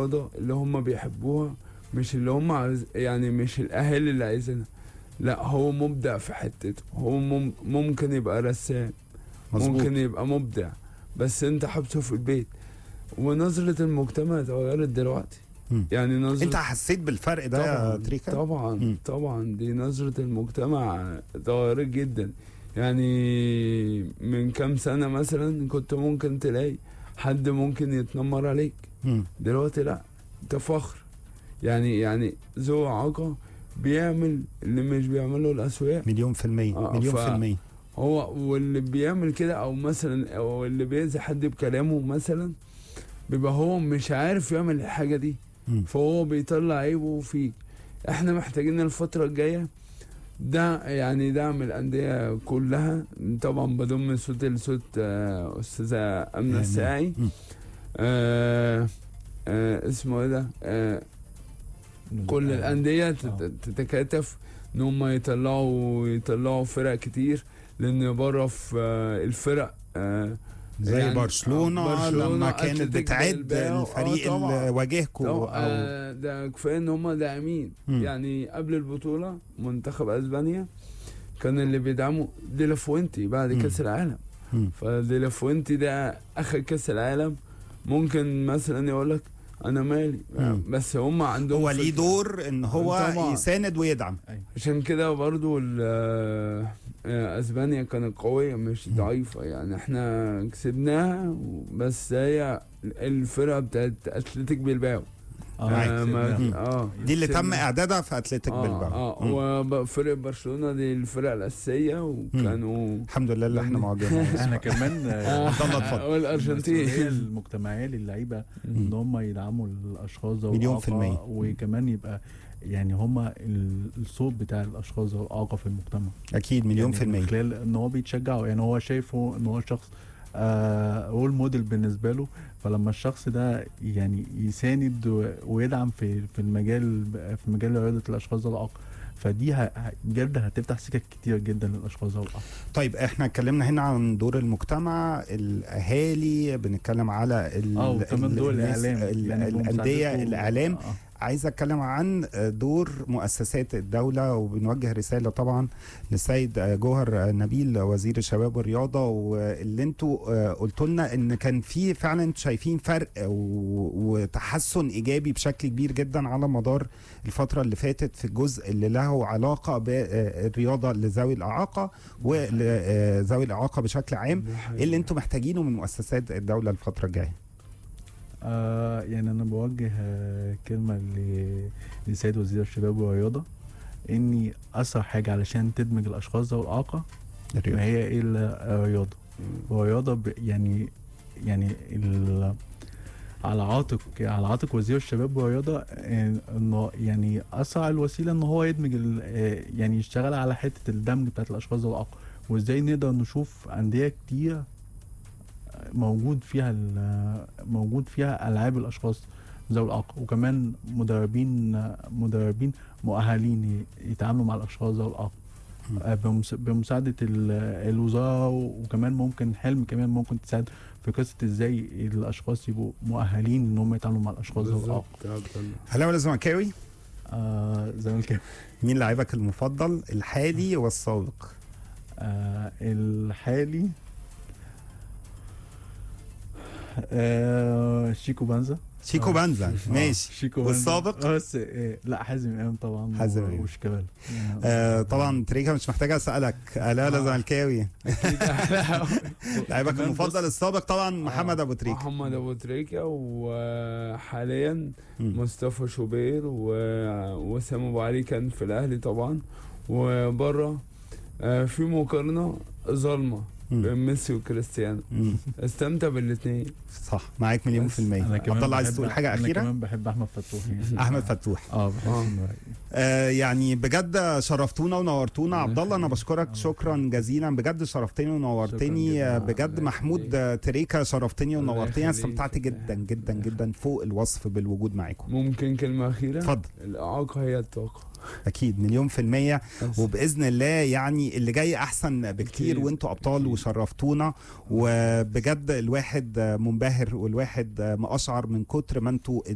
الرياضة اللي هم بيحبوها مش اللي هم عايز يعني مش الأهالي اللي عايزينها لا هو مبدع في حتته هو مم ممكن يبقى رسام مظبوط ممكن يبقى مبدع بس انت حابسه في البيت ونظرة المجتمع اتغيرت دلوقتي مم. يعني نظرة انت حسيت بالفرق ده يا طبعا تريكا طبعا مم. طبعا دي نظرة المجتمع اتغيرت جدا يعني من كام سنة مثلا كنت ممكن تلاقي حد ممكن يتنمر عليك مم. دلوقتي لا ده فخر يعني يعني ذو إعاقة بيعمل اللي مش بيعمله الأسوياء مليون في المية آه، مليون ف- في المية هو واللي بيعمل كده او مثلا او اللي بيأذي حد بكلامه مثلا بيبقى هو مش عارف يعمل الحاجة دي مم. فهو بيطلع عيبه فيك احنا محتاجين الفترة الجاية ده يعني دعم الأندية كلها طبعا بضم صوت لصوت آه، أستاذة أمنة يعني- الساعي مم. آه آه اسمه ايه ده آه كل الأندية تت- تتكاتف إن هم يطلعوا يطلعوا فرق كتير لأن بره في آه، الفرق آه زي يعني- برشلونة, آه، برشلونة، لما كانت أتلتيك بتعد بلباو، آه، الفريق طبعاً. اللي واجهكم طب او آه ده كفايه ان هم داعمين مم. يعني قبل البطوله منتخب اسبانيا كان اللي بيدعموا ديلافوينتي بعد مم. كاس العالم مم. فديلافوينتي ده اخد كاس العالم ممكن مثلا يقول لك انا مالي مم. بس هم عندهم هو ليه فكرة. دور ان هو طبعاً. يساند ويدعم عشان كده برضو ال- آه، آه، اسبانيا كانت قويه مش مم. ضعيفه يعني احنا كسبناها بس هي الفرقه بتاعت اتلتيك بيلباو معاك. آه ما مم. اه دي اللي تم كسبنا. اعدادها في اتلتيك اه بلباو اه مم. وفرق برشلونه دي الفرقه الاساسيه وكانوا الحمد لله اللي احنا يعني- موجودين احنا كمان آه، عبد الله اتفضل. والارجنتين المسؤولية المجتمعيه للعيبه ان هم يدعموا الاشخاص ذوي مليون في الإعاقة، المية. وكمان يبقى يعني هم ال- الصوت بتاع الاشخاص ذوي الاعاقه في المجتمع اكيد مليون يعني في المية من خلال ان هو بيتشجع يعني هو شايفه ان هو شخص آه رول موديل بالنسبه له فلما الشخص ده يعني يساند و- ويدعم في في المجال في مجال رياضه الاشخاص ذوي الاعاقه فدي ه- ه- بجد هتفتح سكك كتير جدا للاشخاص ذوي الاعاقه طيب احنا اتكلمنا هنا عن دور المجتمع الاهالي بنتكلم على ال- اه وكمان دور الناس- الاعلام ال- يعني الانديه بمساعدته- الاعلام آه. عايز اتكلم عن دور مؤسسات الدوله وبنوجه رساله طبعا للسيد جوهر نبيل وزير الشباب والرياضه واللي انتوا قلتوا لنا ان كان في فعلا شايفين فرق و- وتحسن ايجابي بشكل كبير جدا على مدار الفتره اللي فاتت في الجزء اللي له علاقه بالرياضه لذوي الاعاقه ولذوي الاعاقه بشكل عام ايه اللي انتوا محتاجينه من مؤسسات الدوله الفتره الجايه آه يعني انا بوجه آه كلمه ل- لسيد وزير الشباب والرياضه اني اسرع حاجه علشان تدمج الاشخاص ذوي الاعاقه ما هي الا الرياضه والرياضه ب- يعني يعني ال- على عاتق على عاتق وزير الشباب والرياضه آه، انه يعني اسرع الوسيله ان هو يدمج ال- آه، يعني يشتغل على حته الدمج بتاعت الاشخاص ذوي الاعاقه وازاي نقدر نشوف انديه كتير موجود فيها ال- موجود فيها العاب الاشخاص ذوي الاعاقه وكمان مدربين مدربين مؤهلين ي- يتعاملوا مع الاشخاص ذوي الاعاقه مم. آه، بمس- بمساعده ال- الوزاره وكمان ممكن حلم كمان ممكن تساعد في قصه ازاي الاشخاص يبقوا مؤهلين ان هم يتعاملوا مع الاشخاص ذوي الاعاقه بالظبط يا عبد الله. هلا ولا زملكاوي آه زي ما كده مين لاعبك المفضل الحالي والسابق آه الحالي آه شيكو بانزا شيكو آه. بانزا آه، ماشي شيكو والسابق؟ بانزا. آه، بس آه لا حازم امام طبعا حازم إمام. وشيكابالا آه طبعا تريكا مش محتاج اسالك الا ولا آه. زملكاوي لاعبك كمان المفضل بص- السابق طبعا محمد ابو تريكا محمد ابو تريكه وحاليا مم. مصطفى شوبير و- وسام ابو علي كان في الاهلي طبعا وبره آه، في مقارنه ظالمه مم. بين ميسي وكريستيانو مم. استمتع بالاثنين صح معاك مليون بس في المية انا عبد كمان الله عايز بحب- تقول حاجة انا أخيرة كمان بحب احمد فتوح يعني أحمد فتوح اه بحس آه. انه آه يعني بجد شرفتونا ونورتونا عبد الله انا بشكرك الله شكرا جزيلا بجد شرفتني ونورتني شكراً آه، جداً. بجد الله محمود يخليك. آه، تريكا شرفتني الله ونورتني انا يخليك. استمتعت جدا جدا جدا فوق الوصف بالوجود معاكم ممكن كلمه اخيره اتفضل الاعاقه هي الطاقه اكيد مليون في المية بس. وباذن الله يعني اللي جاي احسن بكتير أكيد. وانتوا ابطال أكيد. وشرفتونا وبجد الواحد منبهر والواحد مقشعر من كتر ما انتوا